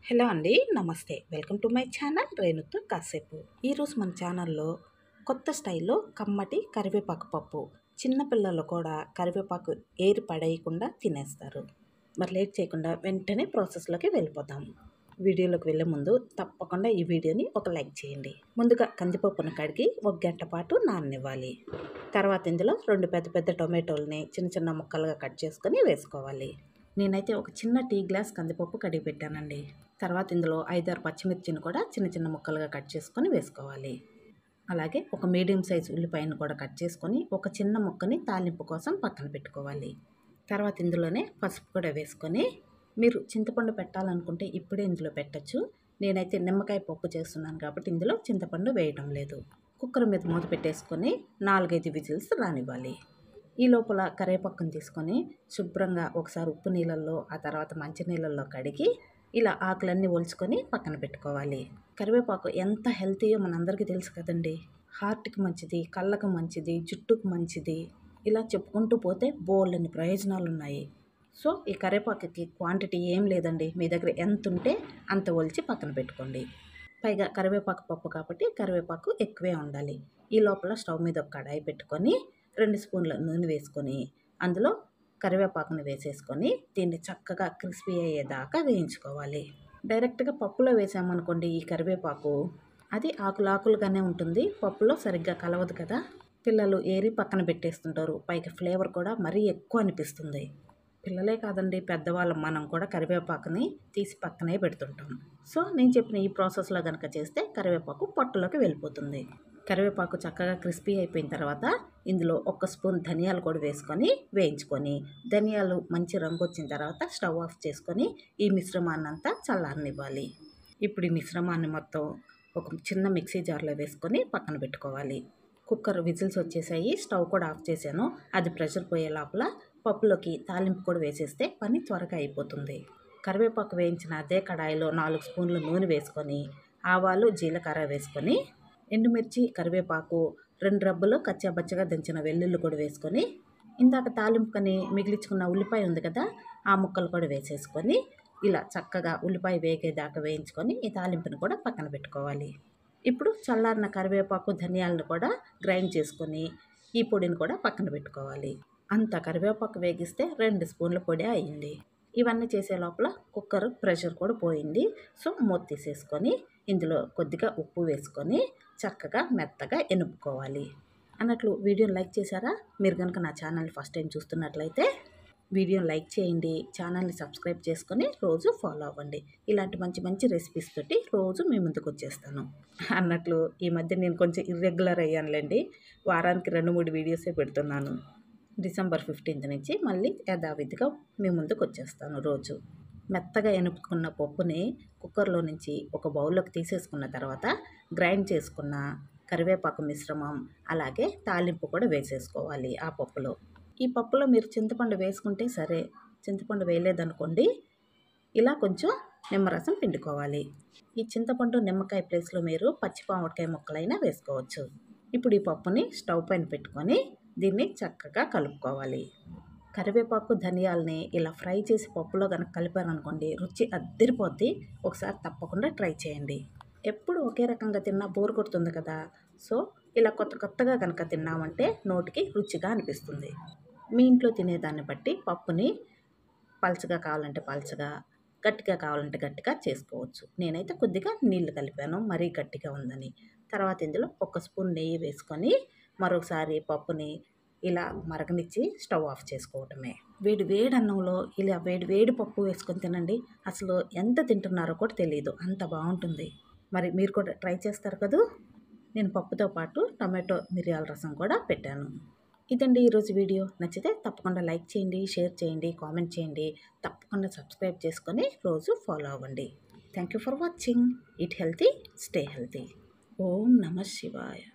hello అండి నమస్తే welcome to my channel రేణుతో కాసేపు ఈరోజు మన ఛానల్లో కొత్త స్టైల్లో కమ్మటి కరివేపాకు పప్పు చిన్నపిల్లలు కూడా కరివేపాకు ఏరి పడేయకుండా తినేస్తారు మరి లేట్ చేయకుండా వెంటనే ప్రాసెస్లోకి వెళ్ళిపోదాం వీడియోలోకి వెళ్ళే ముందు తప్పకుండా ఈ వీడియోని ఒక లైక్ చేయండి ముందుగా కందిపప్పును కడిగి ఒక గంట పాటు నాననివ్వాలి తర్వాత ఇందులో రెండు పెద్ద పెద్ద టొమాటోల్ని చిన్న చిన్న ముక్కలుగా కట్ చేసుకొని వేసుకోవాలి నేనైతే ఒక చిన్న టీ గ్లాస్ కందిపప్పు కడిగి పెట్టానండి తర్వాత ఇందులో ఐదారు పచ్చిమిర్చిని కూడా చిన్న చిన్న ముక్కలుగా కట్ చేసుకొని వేసుకోవాలి అలాగే ఒక మీడియం సైజ్ ఉల్లిపాయను కూడా కట్ చేసుకొని ఒక చిన్న ముక్కని తాలింపు కోసం పక్కన పెట్టుకోవాలి తర్వాత ఇందులోనే పసుపు కూడా వేసుకొని మీరు చింతపండు పెట్టాలనుకుంటే ఇప్పుడే ఇందులో పెట్టచ్చు నేనైతే నిమ్మకాయ పప్పు చేస్తున్నాను కాబట్టి ఇందులో చింతపండు వేయడం లేదు కుక్కర్ మీద మూత పెట్టేసుకొని నాలుగైదు విజిల్స్ రానివ్వాలి ఈ లోపల కరివేపాకుని తీసుకొని శుభ్రంగా ఒకసారి ఉప్పు నీళ్ళల్లో ఆ తర్వాత మంచి నీళ్ళల్లో కడిగి ఇలా ఆకులన్నీ ఒలుచుకొని పక్కన పెట్టుకోవాలి కరివేపాకు ఎంత హెల్తీయో మనందరికీ తెలుసు కదండి హార్ట్కి మంచిది కళ్ళకు మంచిది జుట్టుకు మంచిది ఇలా చెప్పుకుంటూ పోతే బోల్డని ప్రయోజనాలు ఉన్నాయి సో ఈ కరివేపాకుకి క్వాంటిటీ ఏం లేదండి మీ దగ్గర ఎంత ఉంటే అంత ఒలిచి పక్కన పెట్టుకోండి పైగా కరివేపాకు పప్పు కాబట్టి కరివేపాకు ఎక్కువే ఉండాలి ఈ లోపల స్టవ్ మీద ఒక కడాయి పెట్టుకొని రెండు స్పూన్ల నూనె వేసుకొని అందులో కరివేపాకుని వేసేసుకొని దీన్ని చక్కగా క్రిస్పీ అయ్యేదాకా వేయించుకోవాలి డైరెక్ట్గా పప్పులో వేసామనుకోండి ఈ కరివేపాకు అది ఆకులాకులుగానే ఉంటుంది పప్పులో సరిగ్గా కలవదు కదా పిల్లలు ఏరి పక్కన పెట్టేస్తుంటారు పైకి ఫ్లేవర్ కూడా మరీ ఎక్కువ అనిపిస్తుంది పిల్లలే కాదండి పెద్దవాళ్ళం మనం కూడా కరివేపాకుని తీసి పక్కనే పెడుతుంటాం సో నేను చెప్పిన ఈ ప్రాసెస్లో కనుక చేస్తే కరివేపాకు పొట్టులోకి వెళ్ళిపోతుంది కరివేపాకు చక్కగా క్రిస్పీ అయిపోయిన తర్వాత ఇందులో ఒక స్పూన్ ధనియాలు కూడా వేసుకొని వేయించుకొని ధనియాలు మంచి రంగు వచ్చిన తర్వాత స్టవ్ ఆఫ్ చేసుకొని ఈ మిశ్రమాన్ని అంతా చల్లారనివ్వాలి ఇప్పుడు ఈ మిశ్రమాన్ని మొత్తం ఒక చిన్న మిక్సీ జార్లో వేసుకొని పక్కన పెట్టుకోవాలి కుక్కర్ విజిల్స్ వచ్చేసాయి స్టవ్ కూడా ఆఫ్ చేశాను అది ప్రెషర్ పోయే లోపల పప్పులోకి తాలింపు కూడా వేసేస్తే పని త్వరగా అయిపోతుంది కరివేపాకు వేయించిన అదే కడాయిలో నాలుగు స్పూన్లు నూనె వేసుకొని ఆవాలు జీలకర్ర వేసుకొని ఎండుమిర్చి కరివేపాకు రెండు రబ్బలు కచ్చాబచ్చగా దంచిన వెల్లుల్లి కూడా వేసుకొని ఇందాక తాలింపుకని మిగిలించుకున్న ఉల్లిపాయ ఉంది కదా ఆ ముక్కలు కూడా వేసేసుకొని ఇలా చక్కగా ఉల్లిపాయ వేగేదాకా వేయించుకొని ఈ తాలింపుని కూడా పక్కన పెట్టుకోవాలి ఇప్పుడు చల్లారిన కరివేపాకు ధనియాలను కూడా గ్రైండ్ చేసుకొని ఈ పొడిని కూడా పక్కన పెట్టుకోవాలి అంత కరివేపాకు వేగిస్తే రెండు స్పూన్ల పొడి అయింది ఇవన్నీ చేసే లోపల కుక్కర్ ప్రెషర్ కూడా పోయింది సో మూత తీసేసుకొని ఇందులో కొద్దిగా ఉప్పు వేసుకొని చక్కగా మెత్తగా ఎనుపుకోవాలి అన్నట్లు వీడియోని లైక్ చేశారా మీరు కనుక నా ఛానల్ ఫస్ట్ టైం చూస్తున్నట్లయితే వీడియోని లైక్ చేయండి ఛానల్ని సబ్స్క్రైబ్ చేసుకొని రోజు ఫాలో అవ్వండి ఇలాంటి మంచి మంచి రెసిపీస్ తోటి రోజు మీ ముందుకు వచ్చేస్తాను అన్నట్లు ఈ మధ్య నేను కొంచెం ఇర్రెగ్యులర్ అయ్యానులేండి వారానికి రెండు మూడు వీడియోసే పెడుతున్నాను డిసెంబర్ ఫిఫ్టీన్త్ నుంచి మళ్ళీ యథావిధిగా మీ ముందుకు వచ్చేస్తాను రోజు మెత్తగా ఎనుపుకున్న పప్పుని కుక్కర్లో నుంచి ఒక బౌల్లోకి తీసేసుకున్న తర్వాత గ్రైండ్ చేసుకున్న కరివేపాకు మిశ్రమం అలాగే తాలింపు కూడా వేసేసుకోవాలి ఆ పప్పులో ఈ పప్పులో మీరు చింతపండు వేసుకుంటే సరే చింతపండు వేయలేదనుకోండి ఇలా కొంచెం నిమ్మరసం పిండుకోవాలి ఈ చింతపండు నిమ్మకాయ ప్లేస్లో మీరు పచ్చి మామిడికాయ ముక్కలైనా వేసుకోవచ్చు ఇప్పుడు ఈ పప్పుని స్టవ్ పైన పెట్టుకొని దీన్ని చక్కగా కలుపుకోవాలి కరివేపాకు ధనియాలని ఇలా ఫ్రై చేసి పప్పులో కనుక కలిపారనుకోండి రుచి అద్దరిపోద్ది ఒకసారి తప్పకుండా ట్రై చేయండి ఎప్పుడు ఒకే రకంగా తిన్నా బోర్ కొడుతుంది కదా సో ఇలా కొత్త కొత్తగా కనుక తిన్నామంటే నోటికి రుచిగా అనిపిస్తుంది మీ ఇంట్లో తినేదాన్ని బట్టి పప్పుని పలచగా కావాలంటే పలచగా గట్టిగా కావాలంటే గట్టిగా చేసుకోవచ్చు నేనైతే కొద్దిగా నీళ్లు కలిపాను మరీ గట్టిగా ఉందని తర్వాత ఇందులో ఒక స్పూన్ నెయ్యి వేసుకొని మరొకసారి పప్పుని ఇలా మరగనిచ్చి స్టవ్ ఆఫ్ చేసుకోవటమే వేడి వేడి అన్నంలో ఇలా వేడి వేడి పప్పు వేసుకొని తినండి అసలు ఎంత తింటున్నారో కూడా తెలియదు అంత బాగుంటుంది మరి మీరు కూడా ట్రై చేస్తారు కదూ నేను పప్పుతో పాటు టమాటో మిరియాల రసం కూడా పెట్టాను ఇదండి ఈరోజు వీడియో నచ్చితే తప్పకుండా లైక్ చేయండి షేర్ చేయండి కామెంట్ చేయండి తప్పకుండా సబ్స్క్రైబ్ చేసుకొని రోజు ఫాలో అవ్వండి thank you for watching eat healthy stay healthy Om Nama శివాయ